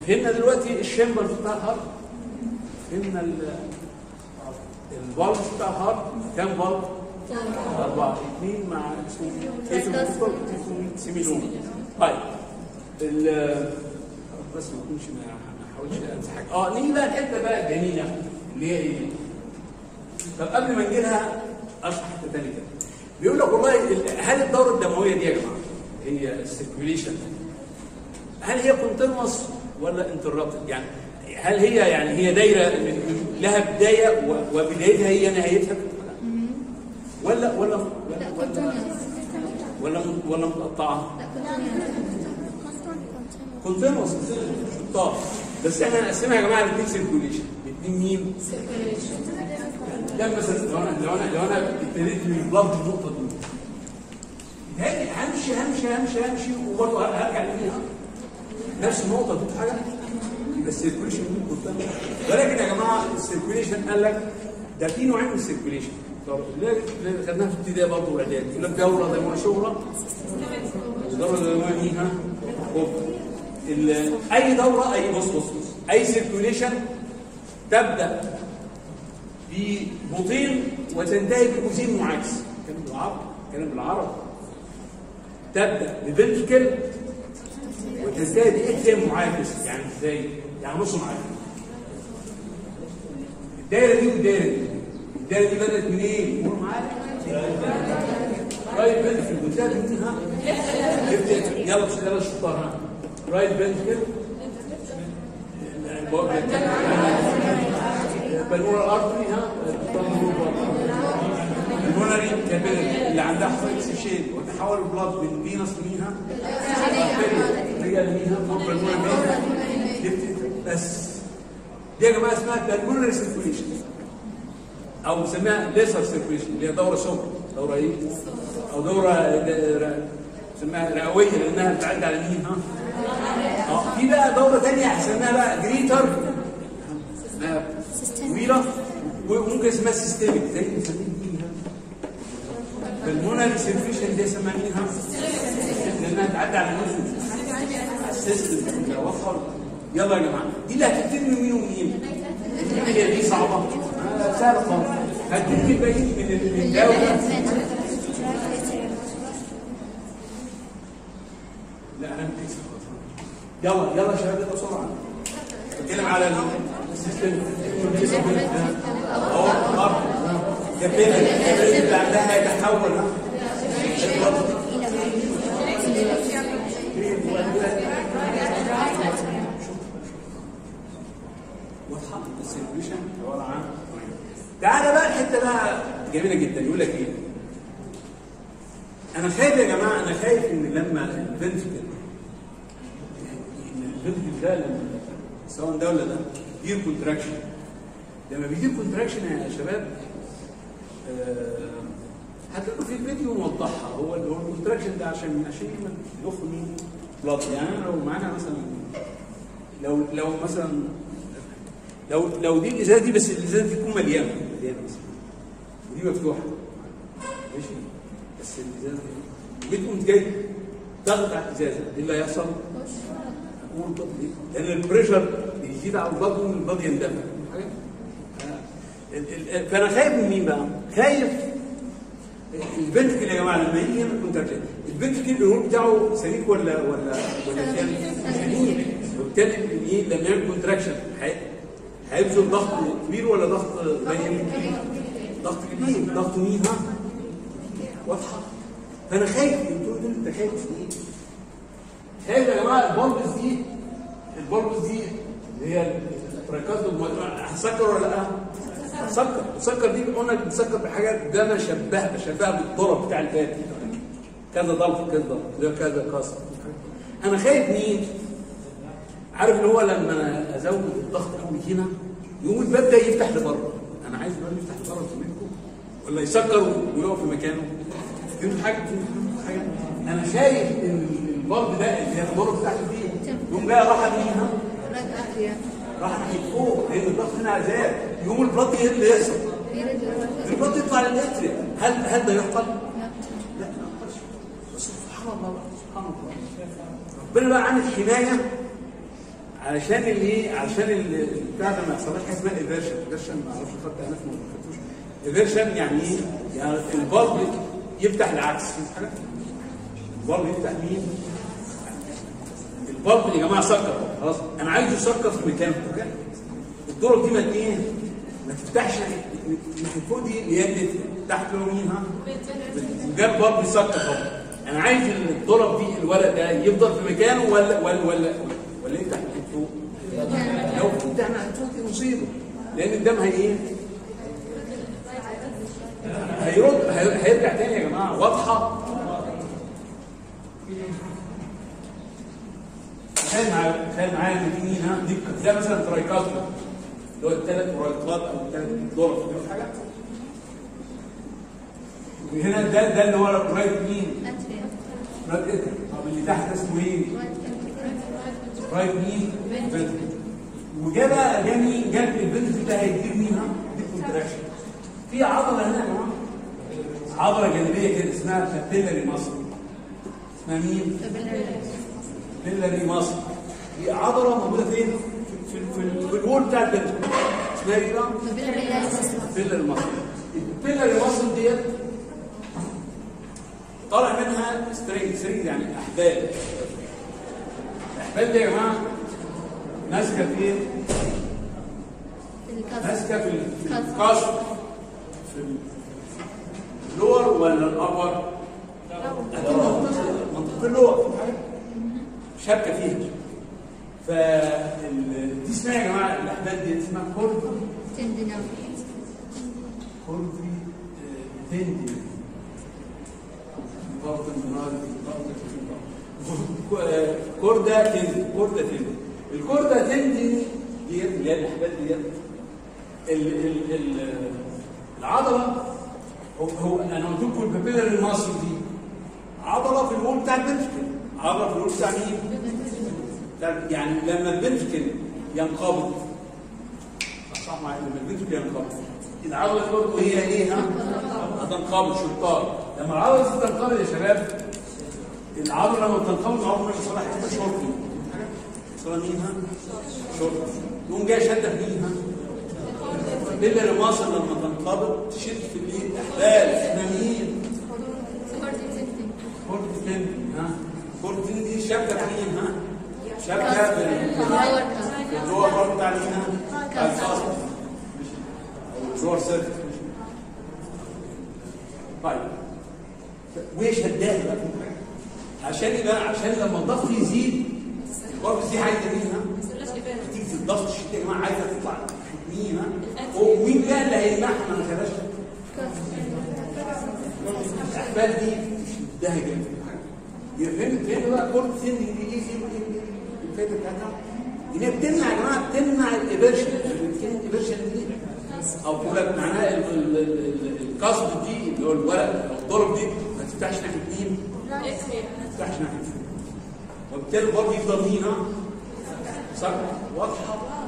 فهمنا دلوقتي الشامبرز بتاع الهارت فهمنا ال- الفالف بتاع الهارت كام فالف؟ أربعة اثنين مع اسمه سيميلون طيب ال بس ما اكونش ما ما احاولش انسى حاجه اه نيجي بقى الحته بقى الجميله اللي هي ايه؟ طب قبل ما نجي لها اشرح حته ثانيه كده بيقول لك والله ال- هل الدوره الدمويه دي يا جماعه هي السيركيوليشن هل هي كونتينوس ولا انتربتد يعني هل هي يعني هي دايره من- من- لها بدايه و- وبدايتها هي نهايتها ولا ولا لا ولا كنتونيوس ولا ولا متقطعه لا كونتينوس طب بس احنا هنقسمها يا جماعه لاثنين سيركيوليشن الاثنين مين؟ ده مثلا لو انا لو انا لو انا ابتديت من البلد النقطه دي هاجي همشي همشي همشي همشي وبرضه هرجع لمين نفس النقطه دي حاجه يبقى السيركيوليشن دي كلها ولكن يا جماعه السيركيوليشن قال لك ده في نوعين من السيركيوليشن طب اللي اللي خدناها في ابتدائي برضه واعدادي يقول لك دوره دمويه شهره دوره دمويه مين ها؟ كبرى. ال- اي دوره اي بص بص بص اي سيركيوليشن تبدا ببطين وتنتهي بأذين معاكس كلام بالعربي كلام بالعربي تبدا بفنتركل وتنتهي بإكتم معاكس يعني ازاي؟ يعني نص معاكس الدايره دي والدايره دي الدايره دي بدات منين؟ قولوا معايا رايت فنتركل وانتهت منها يلا بس يلا الشطار ها رايت فنتركل بالمونر ارتري ها البلمونري كابيلاري اللي عندها حصيله شيد وتحول البلاد من فينس لميها رجع لميها فوق بالمونر بس دي يا جماعه اسمها بالمونري سيركوليشن او بنسميها ليسر سيركوليشن اللي هي دوره سكر دوره ايه؟ او دوره بنسميها رئويه لانها بتعدي على مين ها؟ اه في بقى دوره ثانيه هنسميها بقى جريتر اسمها طويله وممكن اسمها سيستميك زي بنسميها مين بالمونري سيركيشن دي اسمها مين ها؟ لانها تعدي على النفس السيستم ده وصل يلا يا جماعه دي اللي هتبتدي من مين ومين؟ هي دي صعبه آه، سهله خالص هتبتدي الباقيين من من الدوله لا انا مش يلا يلا يا شباب يلا بسرعه بتكلم على السيستم اهو الارض جبنا اللي عندها يتحول واضحه السيركيوليشن عباره عن تعالى بقى الحته بقى جميله جدا يقول لك ايه انا خايف يا جماعه انا خايف ان لما الفنتكل ان الفنتكل ده لما سواء ده ولا ده بيجيب كونتراكشن لما بيجيب كونتراكشن يا شباب آه، هتلاقوا في الفيديو موضحها هو اللي هو الكونتراكشن ده عشان عشان يدخل مين؟ بلاد يعني أنا لو معانا مثلا لو لو مثلا لو لو دي الازازه دي بس الازازه دي تكون مليانه مليانه مثلا ودي مفتوحه ماشي بس الازازه دي بتقوم جاي تضغط على الازازه ايه اللي هيحصل؟ هتقول البلد دي لان البريشر بيزيد على البلد والبلد يندفع حاجة؟ آه. ال- ال- فانا خايف من مين بقى؟ خايف الفنتكل يا جماعه لما يجي هنا كونتراكشن الفنتكل الهول بتاعه سميك ولا ولا ولا كام؟ سميك وبالتالي ايه لما يعمل كونتراكشن هيبذل ضغط كبير ولا ضغط قليل؟ ضغط كبير ضغط مين ها؟ واضحه؟ فانا خايف انتوا دول انت خايف في ايه؟ خايف يا جماعه البلبس دي البلبس دي اللي هي التراكات هتسكر ولا لا؟ هتسكر السكر دي قلنا بتسكر بحاجات ده ما شبه بشبهها بالضرب بتاع الفاتي كذا ضرب كذا ضرب ده كذا كسر انا خايف مين؟ عارف اللي هو لما ازود الضغط قوي هنا يقوم الباب ده يفتح لبره انا عايز الباب يفتح لبره في بيتكم ولا يسكر ويقف في مكانه فهمت حاجه فهمت حاجه انا خايف ان البلب ده اللي هي الضرب بتاعته دي يقوم جاي راح منها راح ناحيه فوق لان الضغط هنا زاد يقوم البلط ايه اللي يحصل؟ البلط يطلع للاتريا هل هل ده يحصل؟ لا ما يحصلش بس سبحان الله بقى سبحان الله ربنا بقى عامل حمايه علشان الايه علشان ال- البتاع ده ما يحصلش حاجه اسمها ايفيرشن ايفيرشن ما اعرفش خدت انا ما خدتوش ايفيرشن يعني ايه؟ يعني البلب يفتح العكس فهمت حاجه؟ البلب يفتح مين؟ البلب يا جماعه سكر خلاص انا عايزه يسكر في مكانه كده. الدور دي ما ايه؟ ما تفتحش مش فوق دي اللي هي اللي تحت له مين ها؟ جاب بلب يسكر طبعا انا عايز الضرب دي الولد ده يفضل في مكانه ولا ولا ولا ولا يفتح من فوق؟ لو فتح من فوق دي مصيبه لان الدم هي ايه؟ هيرد هي- هيرجع تاني يا جماعه واضحه تخيل معايا تخيل معايا ان في مين ها دي ده مثلا ترايكات اللي هو الثلاث ترايكات او الثلاث دولار فاهم حاجه؟ وهنا ده ده اللي هو رايت مين؟ رايت ايه؟ طب اللي تحت ده اسمه ايه؟ رايت مين؟ فنتريكل وجا بقى جا مين؟ جا البنت ده هيدير مين ها؟ دي كونتراكشن في عضله هنا يا جماعه عضله جانبيه كده اسمها كابيلاري ماسل اسمها مين؟ بيلاري ماسل دي عضله موجوده فين؟ في في في, في الوول بتاع البنت اسمها ايه بقى؟ بيلاري ماسل البيلاري ماسل ديت طالع منها سترينج سترينج يعني احبال الاحبال دي يا جماعه ماسكه فين؟ ماسكه في ال- في الكاسب في اللور ولا الابر؟ اكيد موجوده في منطقه اللور شابكه فيها ف دي اسمها يا جماعه الاحبال دي اسمها كورد كوردري تندي كوردا تندي كوردا تندي الكوردا تندي ديت اللي هي الاحبال ديت ال- ال- ال- العضله هو, هو انا قلت لكم البابيلر المصري دي عضله في الوول بتاع البنتكل عضله في الوول بتاع مين؟ بتاع- يعني لما البنتكل ينقبض صح معايا لما البنتكل ينقبض العضله برضه هي ايه ها؟ هتنقبض شطار لما العضله دي تنقبض يا شباب العضله لما بتنقبض عمرها ما يحصل لها حته شورت يحصل لها مين ها؟ شورت يقوم جاي شده في مين ها؟ بيلا الماصل لما تنقبض تشد في الايه؟ الاحبال اسمها مين؟ كورتين ها؟ كورتين دي شبكه في مين ها؟ شبكه في الجوه برضه بتاع مين ها؟ بتاع الفاصل او الجوه سيرفس طيب وايه شدها بقى؟ عشان ايه بقى؟ عشان لما الضغط يزيد الكوربس دي عايزه مين ها؟ تيجي الضغط الشديد يا جماعه عايزه تطلع مين ها؟ ومين بقى اللي هيمنعها ما نخليهاش الاحبال دي شدها جامد فهمت فين بقى كورت سن دي ايه ايه الفكره بتاعتها؟ ان هي بتمنع يا جماعه بتمنع الايفرشن الايفرشن دي او بقول لك معناها ال- ال- ال- القصد دي اللي هو الورق او الضرب دي ما تفتحش ناحيه مين؟ ما تفتحش ناحيه مين؟ وبالتالي برضه يفضل مين ها؟ صح واضحه